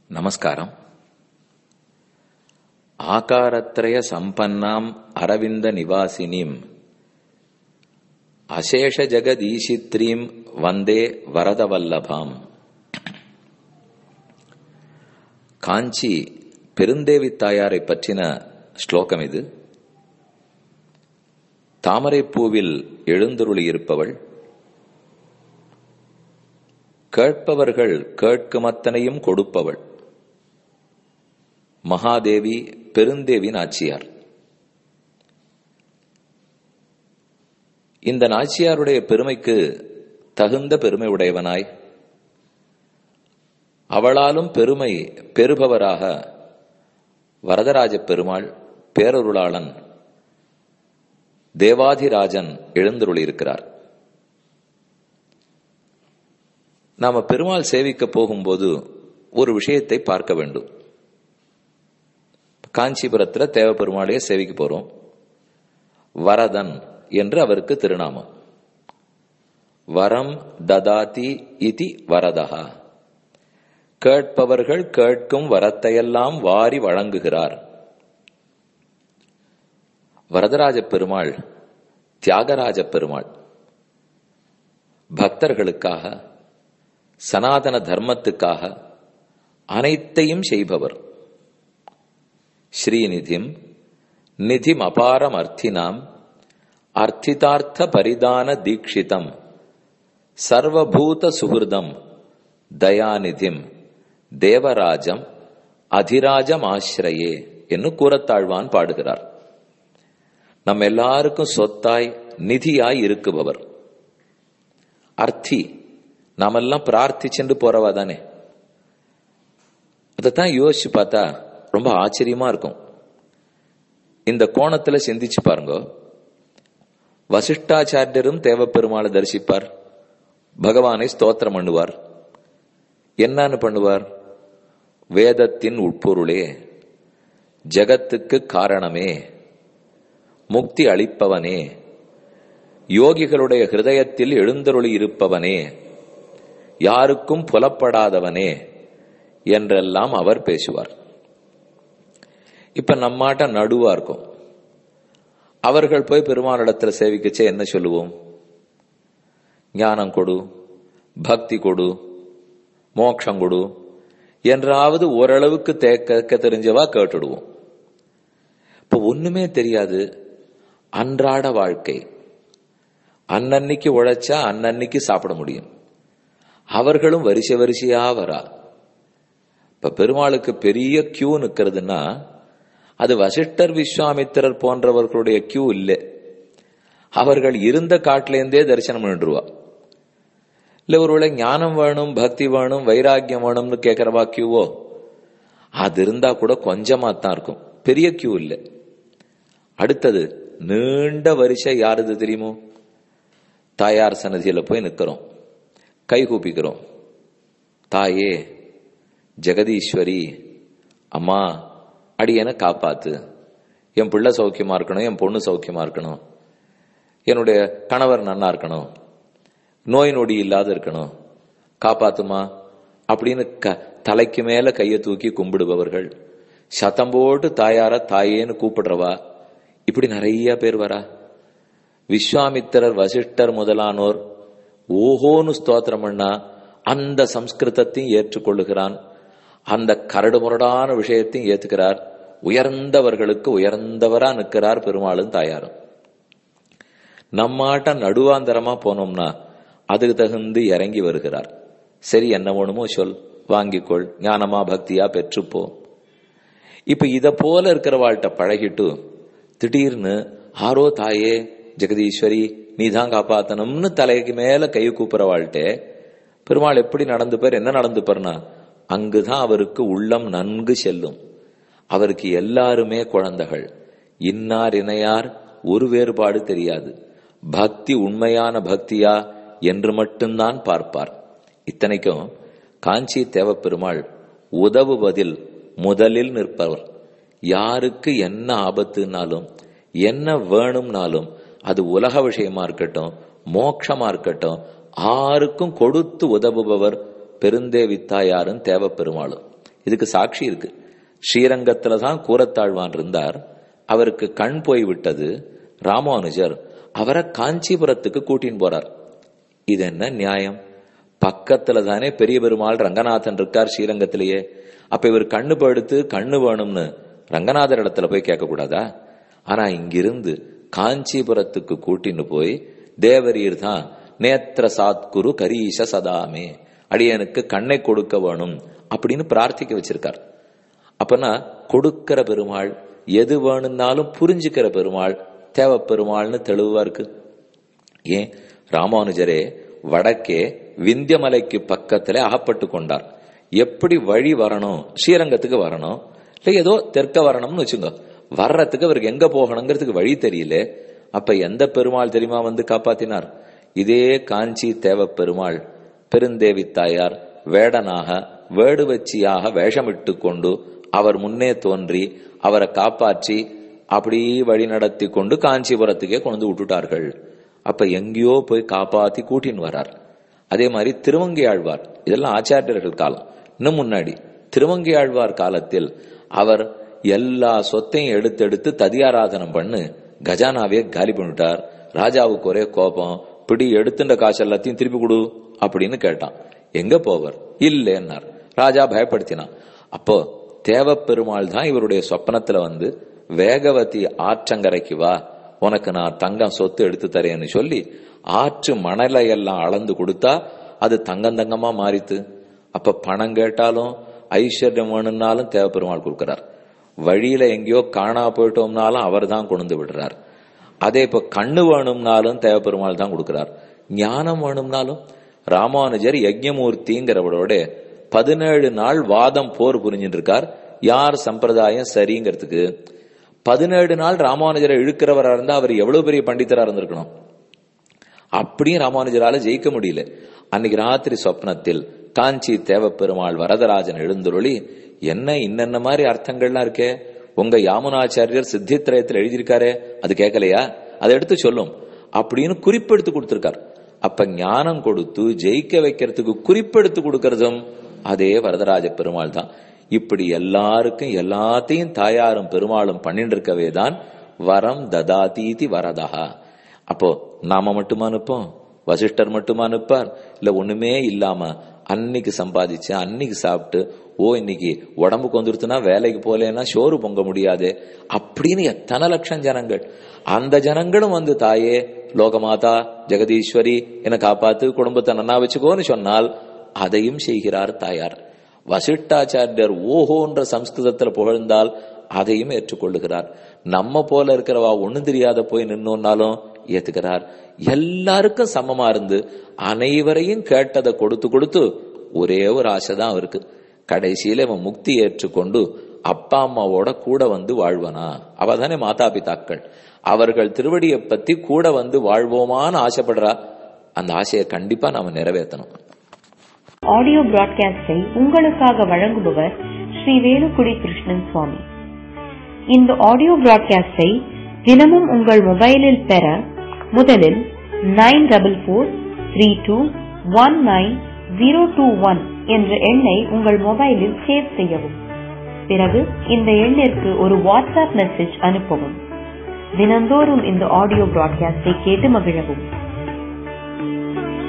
నమస్కారం ఆకారత్రయ సంపన్నాం అరవింద నివాసినీం అశేష జగదీశిత్రీం వందే వరదవల్లభాం காஞ்சி பெருந்தேவி தாயாரை பற்றின ஸ்லோகம் இது தாமரைப்பூவில் எழுந்தருளி இருப்பவள் கேட்பவர்கள் கேட்குமத்தனையும் கொடுப்பவள் மகாதேவி பெருந்தேவி நாச்சியார் இந்த நாச்சியாருடைய பெருமைக்கு தகுந்த பெருமை உடையவனாய் அவளாலும் பெருமை பெறுபவராக வரதராஜ பெருமாள் பேரருளாளன் தேவாதிராஜன் எழுந்தருளியிருக்கிறார் நாம பெருமாள் சேவிக்க போகும்போது ஒரு விஷயத்தை பார்க்க வேண்டும் காஞ்சிபுரத்துல தேவ பெருமாளையே சேவிக்க போறோம் வரதன் என்று அவருக்கு திருநாமம் வரம் ததாதி இதி வரதகா கேட்பவர்கள் கேட்கும் வரத்தையெல்லாம் வாரி வழங்குகிறார் வரதராஜ பெருமாள் தியாகராஜ பெருமாள் பக்தர்களுக்காக சனாதன தர்மத்துக்காக அனைத்தையும் செய்பவர் ஸ்ரீநிதிம் நிதிம் அபாரம் அர்த்தினாம் அர்த்திதார்த்த பரிதான தீட்சிதம் சர்வபூத சுகிருதம் தயாநிதிம் தேவராஜம் அதிராஜம் ஆசிரியே என்று கூறத்தாழ்வான் பாடுகிறார் நம்ம எல்லாருக்கும் சொத்தாய் நிதியாய் இருக்குபவர் அர்த்தி நாமெல்லாம் பிரார்த்திச்சுட்டு போறவா தானே அதைத்தான் யோசிச்சு பார்த்தா ரொம்ப ஆச்சரியமா இருக்கும் இந்த கோணத்துல சிந்திச்சு பாருங்க வசிஷ்டாச்சாரியரும் தேவப்பெருமாளை தரிசிப்பார் பகவானை ஸ்தோத்திரம் பண்ணுவார் என்னன்னு பண்ணுவார் வேதத்தின் உட்பொருளே ஜகத்துக்கு காரணமே முக்தி அளிப்பவனே யோகிகளுடைய ஹிருதயத்தில் எழுந்தருளி இருப்பவனே யாருக்கும் புலப்படாதவனே என்றெல்லாம் அவர் பேசுவார் இப்ப நம்மாட்ட நடுவா இருக்கும் அவர்கள் போய் பெருமானிடத்துல சேவிக்கச்சே என்ன சொல்லுவோம் ஞானம் கொடு பக்தி கொடு மோட்சம் கொடு என்றாவது ஓரளவுக்கு கேட்க தெரிஞ்சவா கேட்டுடுவோம் இப்ப ஒண்ணுமே தெரியாது அன்றாட வாழ்க்கை அன்னன்னைக்கு உழைச்சா அன்னன்னைக்கு சாப்பிட முடியும் அவர்களும் வரிசை வரிசையா வரா இப்ப பெருமாளுக்கு பெரிய கியூ நிக்கிறதுன்னா அது வசிஷ்டர் விஸ்வாமித்திரர் போன்றவர்களுடைய கியூ இல்லை அவர்கள் இருந்த காட்டிலேருந்தே தரிசனம் பண்ணிடுவா இல்ல ஒருவேளை ஞானம் வேணும் பக்தி வேணும் வைராக்கியம் வேணும்னு கேட்கிறவா கியூவோ அது இருந்தா கூட கொஞ்சமா தான் இருக்கும் பெரிய கியூ இல்லை அடுத்தது நீண்ட வரிசை யாருது தெரியுமோ தாயார் சன்னதியில போய் நிக்கிறோம் கை கூப்பிக்கிறோம் தாயே ஜெகதீஸ்வரி அம்மா அடியனை காப்பாத்து என் பிள்ளை சௌக்கியமா இருக்கணும் என் பொண்ணு சௌக்கியமா இருக்கணும் என்னுடைய கணவர் நன்னா இருக்கணும் நோய் நொடி இல்லாத இருக்கணும் காப்பாத்துமா அப்படின்னு க தலைக்கு மேல கையை தூக்கி கும்பிடுபவர்கள் சத்தம் போட்டு தாயார தாயேன்னு கூப்பிடுறவா இப்படி நிறைய பேர் வரா விஸ்வாமித்திரர் வசிஷ்டர் முதலானோர் ஓஹோன்னு ஸ்தோத்திரம் பண்ணா அந்த சம்ஸ்கிருதத்தையும் ஏற்றுக்கொள்ளுகிறான் அந்த கரடு முரடான விஷயத்தையும் ஏத்துக்கிறார் உயர்ந்தவர்களுக்கு உயர்ந்தவரா நிற்கிறார் பெருமாளும் தாயாரும் நம்மாட்ட நடுவாந்தரமா போனோம்னா அதுக்கு தகுந்து இறங்கி வருகிறார் சரி என்ன வேணுமோ சொல் வாங்கிக்கொள் ஞானமா பக்தியா பெற்றுப்போ இப்ப இத போல இருக்கிறவாள்கிட்ட பழகிட்டு திடீர்னு ஆரோ தாயே ஜெகதீஸ்வரி நீ தான் காப்பாத்தணும்னு தலைக்கு மேல கை கூப்புறவாள்கிட்ட பெருமாள் எப்படி நடந்து பேர் என்ன நடந்து பேர்னா அங்குதான் அவருக்கு உள்ளம் நன்கு செல்லும் அவருக்கு எல்லாருமே குழந்தைகள் இன்னார் இணையார் ஒரு வேறுபாடு தெரியாது பக்தி உண்மையான பக்தியா என்று மட்டும்தான் பார்ப்பார் இத்தனைக்கும் காஞ்சி தேவப்பெருமாள் உதவுவதில் முதலில் நிற்பவர் யாருக்கு என்ன ஆபத்துனாலும் என்ன வேணும்னாலும் அது உலக விஷயமா இருக்கட்டும் மோட்சமா இருக்கட்டும் ஆருக்கும் கொடுத்து உதவுபவர் பெருந்தேவித்தாயாரும் தேவப்பெருமாளும் இதுக்கு சாட்சி இருக்கு ஸ்ரீரங்கத்துல தான் கூரத்தாழ்வான் இருந்தார் அவருக்கு கண் போய் விட்டது ராமானுஜர் அவரை காஞ்சிபுரத்துக்கு கூட்டின்னு போறார் இது என்ன நியாயம் பக்கத்துல தானே பெரிய பெருமாள் ரங்கநாதன் இருக்கார் ஸ்ரீரங்கத்திலேயே அப்ப இவர் கண்ணு படுத்து கண்ணு வேணும்னு ரங்கநாதர் இடத்துல போய் கேட்க கூடாதா ஆனா இங்கிருந்து காஞ்சிபுரத்துக்கு கூட்டின்னு போய் தேவரீர் தான் நேத்திர சாத்குரு கரீஷ சதாமே அடியனுக்கு கண்ணை கொடுக்க வேணும் அப்படின்னு பிரார்த்திக்க வச்சிருக்கார் அப்பனா கொடுக்கிற பெருமாள் எது வேணும்னாலும் புரிஞ்சுக்கிற பெருமாள் தேவ பெருமாள்னு தெளிவா இருக்கு ஏன் ராமானுஜரே வடக்கே விந்தியமலைக்கு பக்கத்துல அகப்பட்டு கொண்டார் எப்படி வழி வரணும் ஸ்ரீரங்கத்துக்கு வரணும் இல்ல ஏதோ தெற்க வரணும்னு வச்சுங்க வர்றதுக்கு அவருக்கு எங்க போகணுங்கிறதுக்கு வழி தெரியல அப்ப எந்த பெருமாள் தெரியுமா வந்து காப்பாத்தினார் இதே காஞ்சி தேவ பெருமாள் பெருந்தேவி தாயார் வேடனாக வேடுவச்சியாக வேஷமிட்டு கொண்டு அவர் முன்னே தோன்றி அவரை காப்பாற்றி அப்படி வழி நடத்தி கொண்டு காஞ்சிபுரத்துக்கே கொண்டு விட்டுட்டார்கள் அப்ப எங்கேயோ போய் காப்பாத்தி கூட்டின்னு வரார் அதே மாதிரி திருவங்கியாழ்வார் இதெல்லாம் ஆச்சாரியர்கள் காலம் இன்னும் முன்னாடி திருவங்கியாழ்வார் காலத்தில் அவர் எல்லா சொத்தையும் எடுத்து எடுத்து ததியாராதனம் பண்ணு கஜானாவே காலி பண்ணிட்டார் ராஜாவுக்கு ஒரே கோபம் பிடி எடுத்துட்ட காசு எல்லாத்தையும் திருப்பி கொடு அப்படின்னு கேட்டான் எங்க போவர் இல்லைன்னார் ராஜா பயப்படுத்தினான் அப்போ தேவ பெருமாள் தான் இவருடைய சொப்பனத்துல வந்து வேகவதி ஆற்றங்கரைக்கு வா உனக்கு நான் தங்கம் சொத்து எடுத்து தரேன்னு சொல்லி ஆற்று மணலை எல்லாம் அளந்து கொடுத்தா அது தங்கம் தங்கமா மாறித்து அப்ப பணம் கேட்டாலும் ஐஸ்வர்யம் வேணும்னாலும் தேவ பெருமாள் கொடுக்கிறார் வழியில எங்கேயோ காணா போயிட்டோம்னாலும் அவர் தான் கொண்டு விடுறார் அதே இப்ப கண்ணு வேணும்னாலும் தேவ பெருமாள் தான் கொடுக்கிறார் ஞானம் வேணும்னாலும் ராமானுஜர் யஜ்ஞமூர்த்திங்கிறவரோட பதினேழு நாள் வாதம் போர் புரிஞ்சுட்டு இருக்கார் யார் சம்பிரதாயம் சரிங்கிறதுக்கு பதினேழு நாள் ராமானுஜரை இழுக்கிறவரா இருந்தா அவர் எவ்வளவு பெரிய பண்டிதரா இருந்திருக்கணும் அப்படியும் ராமானுஜரால ஜெயிக்க முடியல அன்னைக்கு ராத்திரி சொப்னத்தில் காஞ்சி தேவப்பெருமாள் வரதராஜன் எழுந்துருளி என்ன இன்னென்ன மாதிரி அர்த்தங்கள்லாம் இருக்கே உங்க யாமுனாச்சாரியர் சித்தித்திரயத்தில் எழுதியிருக்காரே அது கேட்கலையா அதை எடுத்து சொல்லும் அப்படின்னு குறிப்பெடுத்து கொடுத்திருக்கார் அப்ப ஞானம் கொடுத்து ஜெயிக்க வைக்கிறதுக்கு குறிப்பெடுத்து கொடுக்கறதும் அதே வரதராஜ பெருமாள் தான் இப்படி எல்லாருக்கும் எல்லாத்தையும் தாயாரும் பெருமாளும் பண்ணிட்டு இருக்கவே தான் வரம் ததாதீதி வரதா அப்போ நாம மட்டுமா அனுப்போம் வசிஷ்டர் மட்டுமா அனுப்பார் இல்ல ஒண்ணுமே இல்லாம அன்னைக்கு சம்பாதிச்சு அன்னைக்கு சாப்பிட்டு ஓ இன்னைக்கு உடம்புக்கு வந்துருத்துனா வேலைக்கு போலேன்னா சோறு பொங்க முடியாது அப்படின்னு எத்தனை லட்சம் ஜனங்கள் அந்த ஜனங்களும் வந்து தாயே லோகமாதா ஜெகதீஸ்வரி என காப்பாத்து குடும்பத்தை நன்னா வச்சுக்கோன்னு சொன்னால் அதையும் செய்கிறார் தாயார் வசிஷ்டாச்சாரியர் ஓஹோன்ற சம்ஸ்கிருதத்துல புகழ்ந்தால் அதையும் ஏற்றுக்கொள்ளுகிறார் நம்ம போல இருக்கிறவா ஒண்ணும் தெரியாத போய் நின்னோன்னாலும் ஏத்துக்கிறார் எல்லாருக்கும் சமமா இருந்து அனைவரையும் கேட்டதை கொடுத்து கொடுத்து ஒரே ஒரு ஆசை தான் அவருக்கு கடைசியில இவன் முக்தி ஏற்றுக்கொண்டு அப்பா அம்மாவோட கூட வந்து வாழ்வனா அவ தானே மாதா பிதாக்கள் அவர்கள் திருவடியை பத்தி கூட வந்து வாழ்வோமான்னு ஆசைப்படுறா அந்த ஆசையை கண்டிப்பா நாம நிறைவேற்றணும் ஆடியோ பிராட்காஸ்டை உங்களுக்காக வழங்குபவர் ஸ்ரீ வேலுக்குடி கிருஷ்ணன் சுவாமி இந்த ஆடியோ பிராட்காஸ்டை தினமும் உங்கள் மொபைலில் பெற முதலில் nine double four three two one nine zero two one என்ற எண்ணை உங்கள் மொபைலில் சேவ் செய்யவும் பிறகு இந்த எண்ணிற்கு ஒரு வாட்ஸ்அப் மெசேஜ் அனுப்பவும் தினந்தோறும் இந்த ஆடியோ பிராட்காஸ்டை கேட்டு மகிழவும்